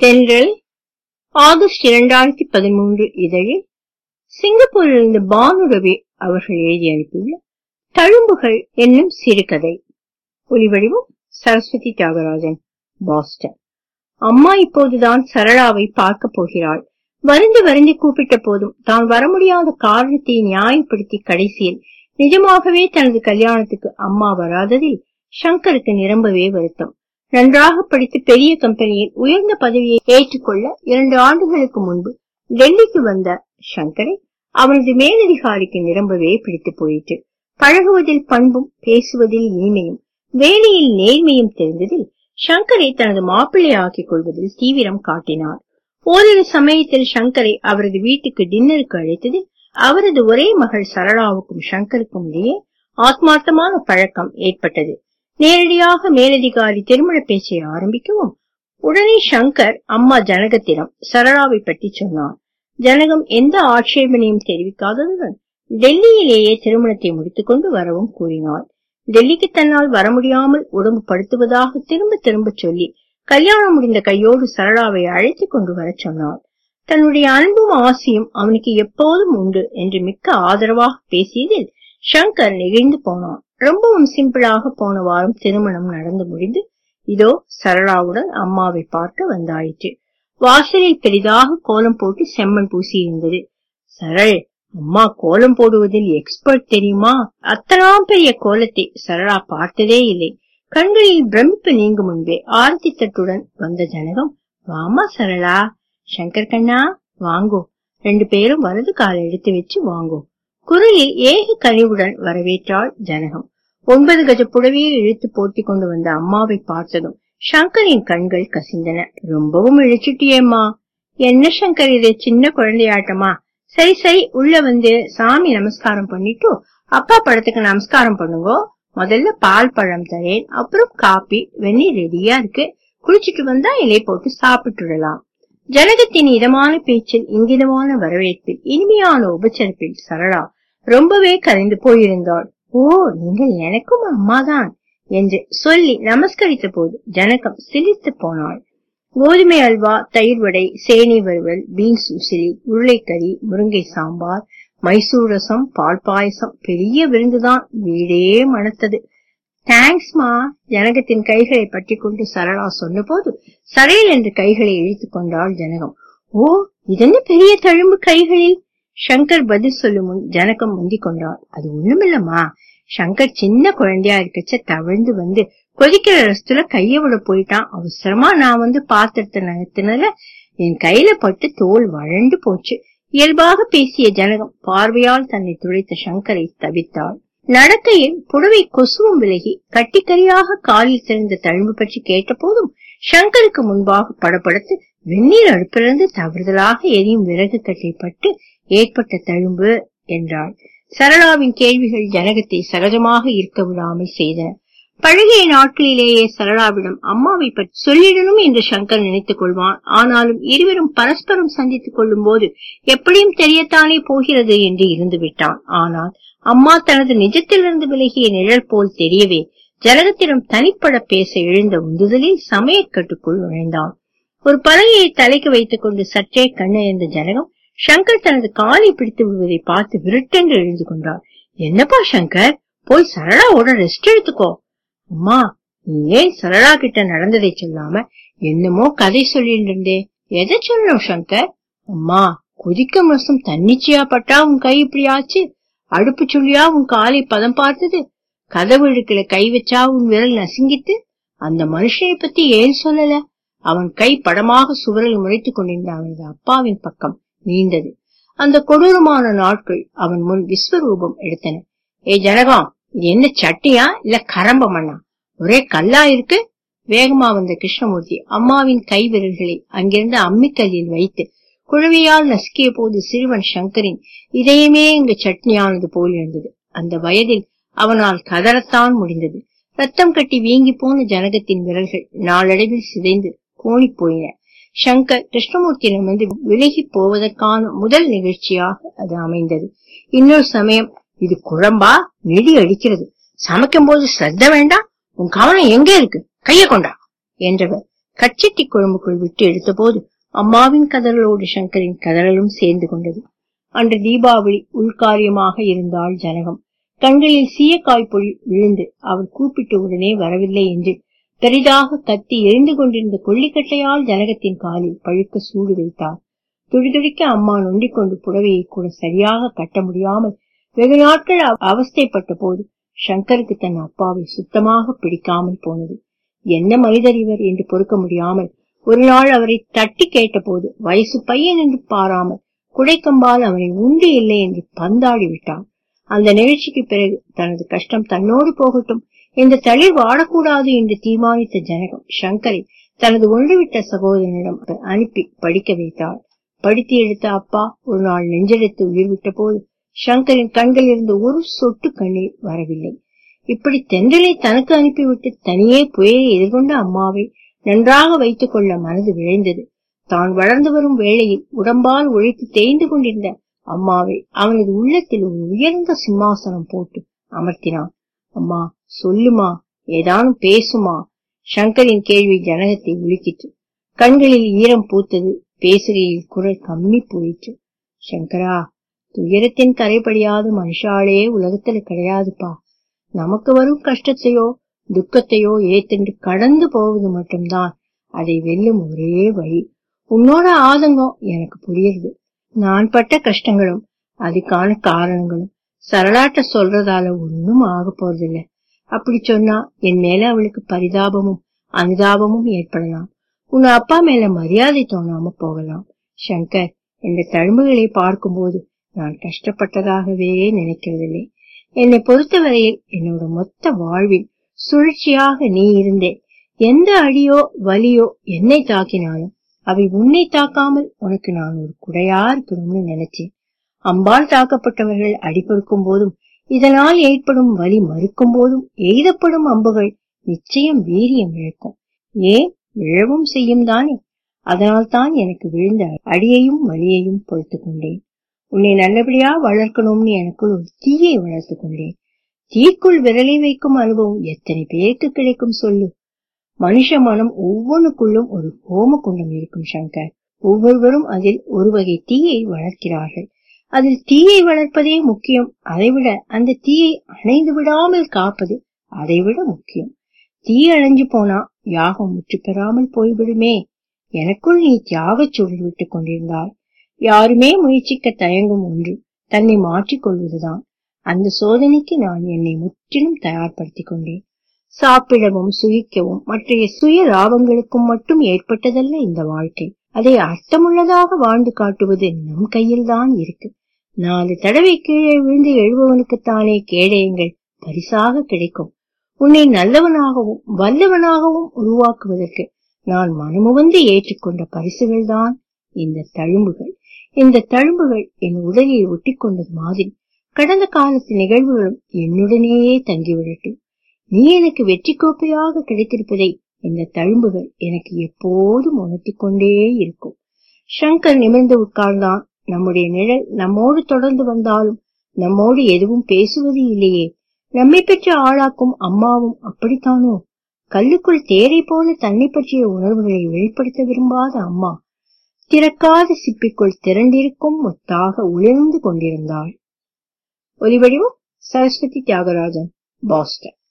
தென்றல் ஆகஸ்ட் இரண்டாயிரத்தி பதிமூன்று இதழில் சிங்கப்பூரிலிருந்து பானு ரவி அவர்கள் எழுதி அனுப்பியுள்ள தழும்புகள் என்னும் சிறுகதை ஒலிவடிவம் சரஸ்வதி தியாகராஜன் பாஸ்டன் அம்மா இப்போதுதான் சரளாவை பார்க்க போகிறாள் வருந்தி வருந்தி கூப்பிட்ட போதும் தான் வர முடியாத காரணத்தை நியாயப்படுத்தி கடைசியில் நிஜமாகவே தனது கல்யாணத்துக்கு அம்மா வராததில் சங்கருக்கு நிரம்பவே வருத்தம் நன்றாக படித்து பெரிய கம்பெனியில் உயர்ந்த பதவியை ஏற்றுக்கொள்ள இரண்டு ஆண்டுகளுக்கு முன்பு டெல்லிக்கு வந்த சங்கரை அவனது மேலதிகாரிக்கு நிரம்பவே பிடித்து போயிற்று பழகுவதில் பண்பும் பேசுவதில் இனிமையும் வேலையில் நேர்மையும் தெரிந்ததில் சங்கரை தனது மாப்பிள்ளை ஆக்கிக் கொள்வதில் தீவிரம் காட்டினார் ஓரிரு சமயத்தில் சங்கரை அவரது வீட்டுக்கு டின்னருக்கு அழைத்தது அவரது ஒரே மகள் சரளாவுக்கும் சங்கருக்கும் இடையே ஆத்மார்த்தமான பழக்கம் ஏற்பட்டது நேரடியாக மேலதிகாரி திருமண பேச்சை ஆரம்பிக்கவும் உடனே சங்கர் அம்மா ஜனகத்திடம் சரளாவை பற்றி சொன்னார் ஜனகம் எந்த ஆட்சேபனையும் தெரிவிக்காததுடன் டெல்லியிலேயே திருமணத்தை முடித்துக்கொண்டு வரவும் கூறினார் டெல்லிக்கு தன்னால் வர முடியாமல் உடம்பு படுத்துவதாக திரும்ப திரும்ப சொல்லி கல்யாணம் முடிந்த கையோடு சரளாவை அழைத்துக் கொண்டு வர சொன்னார் தன்னுடைய அன்பும் ஆசையும் அவனுக்கு எப்போதும் உண்டு என்று மிக்க ஆதரவாக பேசியதில் சங்கர் நெகிழ்ந்து போனான் ரொம்பவும் சிம்பிளாக போன வாரம் திருமணம் நடந்து முடிந்து இதோ சரளாவுடன் அம்மாவை பார்க்க வந்தாயிற்று வாசலில் பெரிதாக கோலம் போட்டு செம்மண் பூசி இருந்தது சரள் அம்மா கோலம் போடுவதில் எக்ஸ்பர்ட் தெரியுமா அத்தனாம் பெரிய கோலத்தை சரளா பார்த்ததே இல்லை கண்களில் பிரமிப்பு நீங்கும் முன்பே ஆரத்தி தட்டுடன் வந்த ஜனகம் வாமா சரளா சங்கர் கண்ணா வாங்கோ ரெண்டு பேரும் வலது கால எடுத்து வச்சு வாங்கோ குரலில் ஏக கனிவுடன் வரவேற்றாள் ஜனகம் ஒன்பது கஜ புடவையை இழுத்து போட்டி கொண்டு வந்த அம்மாவை பார்த்ததும் சங்கரின் கண்கள் கசிந்தன ரொம்பவும் இழிச்சுட்டியேம்மா என்ன சங்கர் இது சின்ன குழந்தையாட்டமா சரி சரி உள்ள வந்து சாமி நமஸ்காரம் பண்ணிட்டு அப்பா படத்துக்கு நமஸ்காரம் பண்ணுங்கோ முதல்ல பால் பழம் தரேன் அப்புறம் காப்பி வெந்நீர் ரெடியா இருக்கு குளிச்சுட்டு வந்தா இலை போட்டு சாப்பிட்டுடலாம் ஜனகத்தின் இதமான பேச்சில் இங்கிதமான வரவேற்பில் இனிமையான உபச்சரிப்பில் சரளா ரொம்பவே கரைந்து போயிருந்தாள் ஓ நீங்கள் எனக்கும் அம்மாதான் என்று சொல்லி நமஸ்கரித்த போது ஜனகம் சிலித்து போனாள் கோதுமை அல்வா தயிர் வடை சேனி வறுவல் பீன்ஸ் உசிலி உருளைக்கறி முருங்கை சாம்பார் மைசூர் ரசம் பால் பாயசம் பெரிய விருந்துதான் வீடே மணத்தது தேங்க்ஸ்மா ஜனகத்தின் கைகளை பற்றி கொண்டு சரளா சொன்னபோது சரையல் என்று கைகளை இழுத்துக் கொண்டாள் ஜனகம் ஓ இதென்ன பெரிய தழும்பு கைகளில் சங்கர் பதில் சொல்லும் முன் ஜனகம் முந்திக் கொண்டாள் அது ஒண்ணுமில்லம்மா சங்கர் சின்ன குழந்தையா இருக்கச்ச தவழ்ந்து வந்து கொதிக்கிற ரசத்துல கைய விட போயிட்டான் அவசரமா நான் வந்து பாத்திரத்தை நகர்த்தினல என் கையில பட்டு தோல் வழண்டு போச்சு இயல்பாக பேசிய ஜனகம் பார்வையால் தன்னை துளைத்த சங்கரை தவித்தாள் நடக்கையில் புடவை கொசுவும் விலகி கட்டிக்கரியாக காலில் திறந்த தழும்பு பற்றி கேட்ட போதும் சங்கருக்கு முன்பாக படப்படுத்து வெந்நீர் அடுப்பிலிருந்து தவறுதலாக எரியும் விறகு கட்டை பட்டு ஏற்பட்ட தழும்பு என்றாள் சரளாவின் கேள்விகள் ஜனகத்தை சகஜமாக இருக்க விடாமல் செய்தன பழகிய நாட்களிலேயே சரளாவிடம் அம்மாவை பற்றி சொல்லிடணும் என்று சங்கர் நினைத்துக் கொள்வான் ஆனாலும் இருவரும் பரஸ்பரம் சந்தித்துக் கொள்ளும் போது எப்படியும் தெரியத்தானே போகிறது என்று இருந்து விட்டான் ஆனால் அம்மா தனது நிஜத்திலிருந்து விலகிய நிழல் போல் தெரியவே ஜனகத்திடம் தனிப்பட பேச எழுந்த உந்துதலில் சமயக்கட்டுக்குள் நுழைந்தான் ஒரு பலகையை தலைக்கு வைத்துக் கொண்டு சற்றே கண்ணெறிந்த ஜனகம் சங்கர் தனது காலை பிடித்து விடுவதை பார்த்து விருட்டென்று எழுந்து கொண்டார் என்னப்பா சங்கர் போய் சரளாவோட ரெஸ்ட் எடுத்துக்கோ அம்மா நீ ஏன் சரளா கிட்ட நடந்ததை சொல்லாம என்னமோ கதை சொல்லிட்டு இருந்தே எதை சொல்லணும் சங்கர் அம்மா கொதிக்கும் ரசம் தன்னிச்சையா பட்டா உன் கை இப்படி ஆச்சு அடுப்பு சொல்லியா உன் காலை பதம் பார்த்தது கதவு இழுக்கல கை வச்சா உன் விரல் நசுங்கிட்டு அந்த மனுஷனை பத்தி ஏன் சொல்லல அவன் கை படமாக சுவரில் முறைத்துக் கொண்டிருந்த அவனது அப்பாவின் பக்கம் நீண்டது அந்த கொடூரமான நாட்கள் அவன் முன் விஸ்வரூபம் எடுத்தன ஏ ஜனகம் இது என்ன சட்டியா இல்ல கரம்ப மண்ணா ஒரே கல்லா இருக்கு வேகமா வந்த கிருஷ்ணமூர்த்தி அம்மாவின் கை விரல்களை அங்கிருந்த அம்மிக்கல்லில் வைத்து குழவியால் நசுக்கிய போது சிறுவன் சங்கரின் இதயமே இங்கு சட்னியானது போல் இருந்தது அந்த வயதில் அவனால் கதறத்தான் முடிந்தது ரத்தம் கட்டி வீங்கி போன ஜனகத்தின் விரல்கள் நாளடைவில் சிதைந்து கோணி போயின சங்கர் கிருஷ்ணமூர்த்தியிடமிருந்து விலகி போவதற்கான முதல் நிகழ்ச்சியாக அது அமைந்தது இன்னொரு சமயம் இது குழம்பா நெடி அடிக்கிறது சமைக்கும் போது சிரத்த வேண்டாம் உன் கவனம் எங்கே இருக்கு கைய கொண்டா என்றவர் கச்சட்டி குழம்புக்குள் விட்டு எடுத்தபோது அம்மாவின் கதறலோடு சங்கரின் கதறலும் சேர்ந்து கொண்டது அன்று தீபாவளி உள்காரியமாக இருந்தாள் ஜனகம் கண்களில் சீயக்காய் பொழி விழுந்து அவர் கூப்பிட்டு உடனே வரவில்லை என்று பெரிதாக கத்தி எரிந்து கொண்டிருந்த கொள்ளிக்கட்டையால் ஜனகத்தின் காலில் பழுக்க சூடு வைத்தார் துடிதுடிக்க அம்மா நொண்டிக் கொண்டு புடவையை கூட சரியாக கட்ட முடியாமல் வெகு நாட்கள் அவஸ்தைப்பட்ட போது சங்கருக்கு தன் அப்பாவை சுத்தமாக பிடிக்காமல் போனது என்ன மனிதர் இவர் என்று பொறுக்க முடியாமல் ஒரு நாள் அவரை தட்டி கேட்டபோது வயசு பையன் என்று பாராமல் குடைக்கம்பால் அவனை உண்டு இல்லை என்று பந்தாடி விட்டார் அந்த நிகழ்ச்சிக்கு பிறகு தனது கஷ்டம் தன்னோடு போகட்டும் இந்த தளிர் வாழக்கூடாது என்று தீர்மானித்த ஜனகம் சங்கரை தனது ஒன்றுவிட்ட சகோதரனிடம் அனுப்பி படிக்க வைத்தாள் படித்து எடுத்த அப்பா ஒரு நாள் நெஞ்செடுத்து உயிர் விட்ட போது சங்கரின் கண்களில் இருந்து ஒரு சொட்டு கண்ணீர் வரவில்லை இப்படி தென்றலை தனக்கு அனுப்பிவிட்டு தனியே புயலை எதிர்கொண்ட அம்மாவை நன்றாக வைத்துக் கொள்ள மனது விழைந்தது தான் வளர்ந்து வரும் வேளையில் உடம்பால் உழைத்து தேய்ந்து கொண்டிருந்த அம்மாவை அவனது உள்ளத்தில் ஒரு உயர்ந்த சிம்மாசனம் போட்டு அமர்த்தினான் அம்மா சொல்லுமா ஏதானும் பேசுமா சங்கரின் கேள்வி ஜனகத்தை உலுக்கிற்று கண்களில் ஈரம் பூத்தது பேசுகையில் குரல் கம்மி போயிற்று சங்கரா துயரத்தின் கரைபடியாத மனுஷாலே உலகத்துல கிடையாதுப்பா நமக்கு வரும் கஷ்டத்தையோ துக்கத்தையோ ஏத்தென்று கடந்து போவது மட்டும்தான் அதை வெல்லும் ஒரே வழி உன்னோட ஆதங்கம் எனக்கு புரியுது நான் பட்ட கஷ்டங்களும் அதுக்கான காரணங்களும் சரளாட்ட சொல்றதால ஒன்னும் ஆக போறதில்ல அப்படி சொன்னா என் மேல அவளுக்கு பரிதாபமும் அனுதாபமும் ஏற்படலாம் உன் அப்பா மேல மரியாதை தோணாம போகலாம் சங்கர் இந்த தழும்புகளை பார்க்கும்போது நான் கஷ்டப்பட்டதாகவே நினைக்கிறதில்லை என்னை பொறுத்தவரையில் என்னோட மொத்த வாழ்வில் சுழற்சியாக நீ இருந்தே எந்த அடியோ வலியோ என்னை தாக்கினாலும் அவை உன்னை தாக்காமல் உனக்கு நான் ஒரு குடையா இருக்கணும்னு நினைச்சேன் அம்பால் தாக்கப்பட்டவர்கள் அடிபொறுக்கும் போதும் இதனால் ஏற்படும் வலி மறுக்கும் போதும் எய்தப்படும் அம்புகள் நிச்சயம் வீரியம் இழக்கும் ஏன் விழவும் செய்யும் தானே அதனால் தான் எனக்கு விழுந்த அடியையும் வலியையும் பொறுத்து கொண்டேன் உன்னை நல்லபடியா வளர்க்கணும்னு எனக்குள் ஒரு தீயை வளர்த்து கொண்டேன் தீக்குள் விரலை வைக்கும் அனுபவம் எத்தனை பேருக்கு கிடைக்கும் சொல்லு மனுஷ மனம் ஒவ்வொன்றுக்குள்ளும் ஒரு ஹோம குண்டம் இருக்கும் சங்கர் ஒவ்வொருவரும் அதில் ஒரு வகை தீயை வளர்க்கிறார்கள் அதில் தீயை வளர்ப்பதே முக்கியம் அதைவிட அந்த தீயை அணைந்து விடாமல் காப்பது அதைவிட முக்கியம் தீ அணைஞ்சு போனா யாகம் முற்று பெறாமல் போய்விடுமே எனக்குள் நீ தியாகச் சூழல் விட்டுக் கொண்டிருந்தாய் யாருமே முயற்சிக்க தயங்கும் ஒன்று தன்னை மாற்றிக் கொள்வதுதான் அந்த சோதனைக்கு நான் என்னை முற்றிலும் தயார்படுத்திக் கொண்டேன் சாப்பிடவும் சுயிக்கவும் மற்றைய சுய லாபங்களுக்கும் மட்டும் ஏற்பட்டதல்ல இந்த வாழ்க்கை அதை அர்த்தமுள்ளதாக வாழ்ந்து காட்டுவது நம் கையில்தான் இருக்கு நாலு தடவை கீழே விழுந்து எழுபவனுக்குத்தானே கேடயங்கள் பரிசாக கிடைக்கும் உன்னை நல்லவனாகவும் வல்லவனாகவும் உருவாக்குவதற்கு நான் மனமுவந்து ஏற்றுக்கொண்ட பரிசுகள் தான் இந்த தழும்புகள் இந்த தழும்புகள் என் உடலில் ஒட்டி கொண்டது மாதிரி கடந்த காலத்து நிகழ்வுகளும் என்னுடனேயே தங்கிவிடட்டும் நீ எனக்கு வெற்றி கோப்பையாக கிடைத்திருப்பதை இந்த தழும்புகள் எனக்கு எப்போதும் உணர்த்திக் கொண்டே இருக்கும் சங்கர் நிமிர்ந்து உட்கார்ந்தான் நம்முடைய நிழல் நம்மோடு தொடர்ந்து வந்தாலும் நம்மோடு எதுவும் பேசுவது இல்லையே நம்மை பெற்ற ஆளாக்கும் அம்மாவும் அப்படித்தானோ கல்லுக்குள் தேரை போல தன்னை பற்றிய உணர்வுகளை வெளிப்படுத்த விரும்பாத அம்மா திறக்காத சிப்பிக்குள் திரண்டிருக்கும் முத்தாக உளிர்ந்து கொண்டிருந்தாள் ஒலிவடிவம் சரஸ்வதி தியாகராஜன் பாஸ்டன்